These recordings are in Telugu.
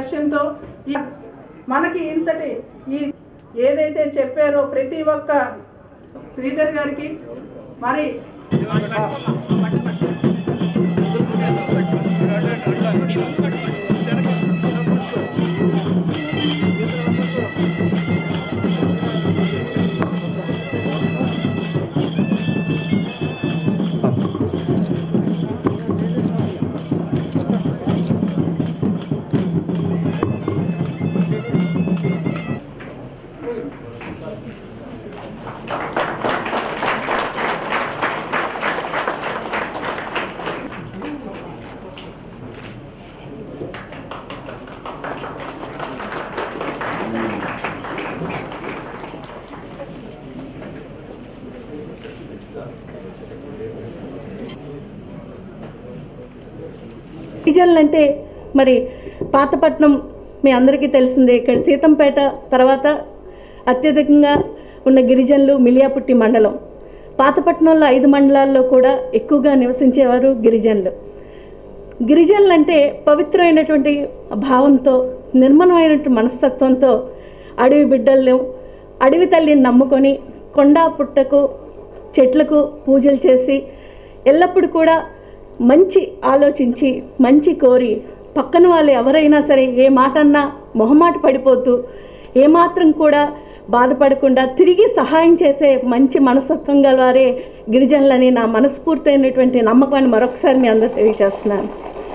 లక్ష్యంతో ఈ మనకి ఇంతటి ఈ ఏదైతే చెప్పారో ప్రతి ఒక్క శ్రీధర్ గారికి మరి గిరిజనులు అంటే మరి పాతపట్నం మీ అందరికీ తెలిసిందే ఇక్కడ సీతంపేట తర్వాత అత్యధికంగా ఉన్న గిరిజనులు మిలియాపుట్టి మండలం పాతపట్నంలో ఐదు మండలాల్లో కూడా ఎక్కువగా నివసించేవారు గిరిజనులు గిరిజనులు అంటే పవిత్రమైనటువంటి భావంతో నిర్మలమైనటువంటి మనస్తత్వంతో అడవి బిడ్డలను అడవి తల్లిని నమ్ముకొని కొండా పుట్టకు చెట్లకు పూజలు చేసి ఎల్లప్పుడూ కూడా మంచి ఆలోచించి మంచి కోరి పక్కన వాళ్ళు ఎవరైనా సరే ఏ మాట అన్నా మొహమాట పడిపోతూ ఏమాత్రం కూడా బాధపడకుండా తిరిగి సహాయం చేసే మంచి మనస్తత్వం గల వారే గిరిజనులని నా మనస్ఫూర్తయినటువంటి నమ్మకాన్ని మరొకసారి మీ అందరూ తెలియజేస్తున్నాను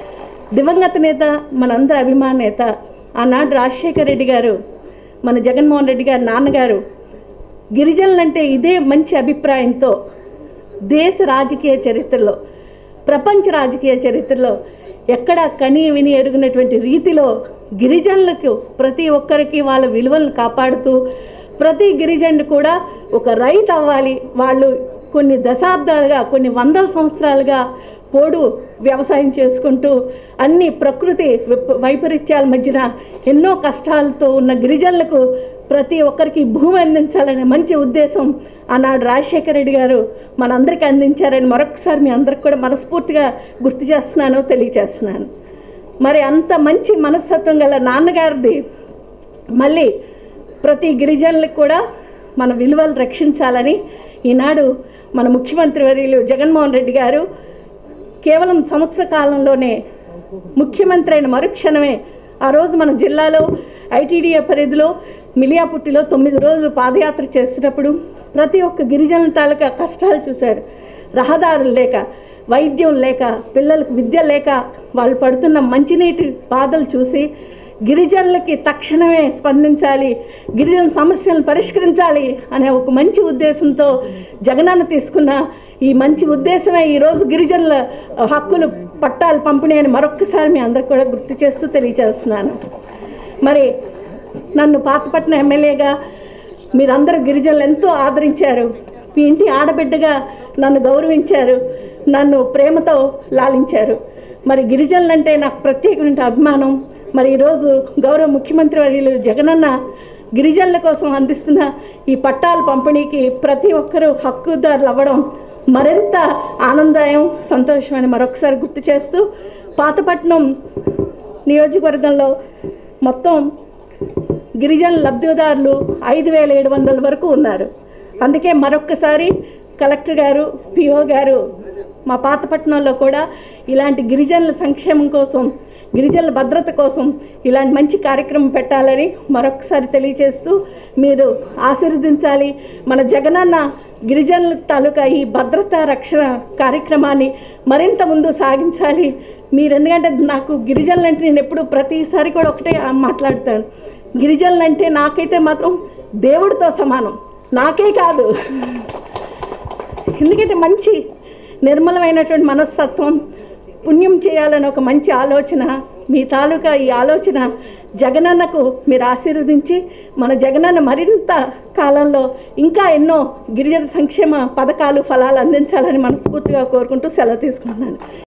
దివంగత నేత మనందరి అభిమాన నేత ఆనాడు రాజశేఖర రెడ్డి గారు మన జగన్మోహన్ రెడ్డి గారి నాన్నగారు గిరిజనులంటే ఇదే మంచి అభిప్రాయంతో దేశ రాజకీయ చరిత్రలో ప్రపంచ రాజకీయ చరిత్రలో ఎక్కడ కని విని ఎరుగునటువంటి రీతిలో గిరిజనులకు ప్రతి ఒక్కరికి వాళ్ళ విలువలను కాపాడుతూ ప్రతి గిరిజనుడు కూడా ఒక రైతు అవ్వాలి వాళ్ళు కొన్ని దశాబ్దాలుగా కొన్ని వందల సంవత్సరాలుగా పోడు వ్యవసాయం చేసుకుంటూ అన్ని ప్రకృతి విప- వైపరీత్యాల మధ్యన ఎన్నో కష్టాలతో ఉన్న గిరిజనులకు ప్రతి ఒక్కరికి భూమి అందించాలనే మంచి ఉద్దేశం ఆనాడు రాజశేఖర రెడ్డి గారు మనందరికీ అందించారని మరొకసారి మీ అందరికి కూడా మనస్ఫూర్తిగా గుర్తు చేస్తున్నాను తెలియచేస్తున్నాను మరి అంత మంచి మనస్తత్వం గల నాన్నగారిది మళ్ళీ ప్రతి గిరిజనులకు కూడా మన విలువలు రక్షించాలని ఈనాడు మన ముఖ్యమంత్రి వర్యులు జగన్మోహన్ రెడ్డి గారు కేవలం సంవత్సర కాలంలోనే ముఖ్యమంత్రి అయిన మరుక్షణమే ఆ రోజు మన జిల్లాలో ఐటీడీఏ పరిధిలో మిలియాపుట్టిలో తొమ్మిది రోజులు పాదయాత్ర చేసినప్పుడు ప్రతి ఒక్క గిరిజనుల తాలూకా కష్టాలు చూశారు రహదారులు లేక వైద్యం లేక పిల్లలకు విద్య లేక వాళ్ళు పడుతున్న మంచినీటి బాధలు చూసి గిరిజనులకి తక్షణమే స్పందించాలి గిరిజన సమస్యలను పరిష్కరించాలి అనే ఒక మంచి ఉద్దేశంతో జగనన్న తీసుకున్న ఈ మంచి ఉద్దేశమే ఈరోజు గిరిజనుల హక్కులు పట్టాలు పంపిణీ అని మరొక్కసారి మీ అందరికి కూడా గుర్తు చేస్తూ తెలియజేస్తున్నాను మరి నన్ను పాతపట్నం ఎమ్మెల్యేగా మీరందరూ గిరిజనులు ఎంతో ఆదరించారు మీ ఇంటి ఆడబిడ్డగా నన్ను గౌరవించారు నన్ను ప్రేమతో లాలించారు మరి గిరిజనులంటే నాకు ప్రత్యేకమైన అభిమానం మరి ఈరోజు గౌరవ ముఖ్యమంత్రి వర్యులు జగనన్న గిరిజనుల కోసం అందిస్తున్న ఈ పట్టాల పంపిణీకి ప్రతి ఒక్కరూ హక్కుదారులు అవ్వడం మరింత ఆనందదాయం సంతోషమని మరొకసారి గుర్తు చేస్తూ పాతపట్నం నియోజకవర్గంలో మొత్తం గిరిజన లబ్ధిదారులు ఐదు వేల ఏడు వందల వరకు ఉన్నారు అందుకే మరొక్కసారి కలెక్టర్ గారు పిఓ గారు మా పాతపట్నంలో కూడా ఇలాంటి గిరిజనుల సంక్షేమం కోసం గిరిజనుల భద్రత కోసం ఇలాంటి మంచి కార్యక్రమం పెట్టాలని మరొకసారి తెలియజేస్తూ మీరు ఆశీర్వదించాలి మన జగనన్న గిరిజనుల తాలూకా ఈ భద్రతా రక్షణ కార్యక్రమాన్ని మరింత ముందు సాగించాలి మీరు ఎందుకంటే నాకు గిరిజనులు అంటే నేను ఎప్పుడు ప్రతిసారి కూడా ఒకటే మాట్లాడతాను గిరిజనులు అంటే నాకైతే మాత్రం దేవుడితో సమానం నాకే కాదు ఎందుకంటే మంచి నిర్మలమైనటువంటి మనస్తత్వం పుణ్యం చేయాలని ఒక మంచి ఆలోచన మీ తాలూకా ఈ ఆలోచన జగనన్నకు మీరు ఆశీర్వదించి మన జగనన్న మరింత కాలంలో ఇంకా ఎన్నో గిరిజన సంక్షేమ పథకాలు ఫలాలు అందించాలని మనస్ఫూర్తిగా కోరుకుంటూ సెలవు తీసుకుంటున్నాను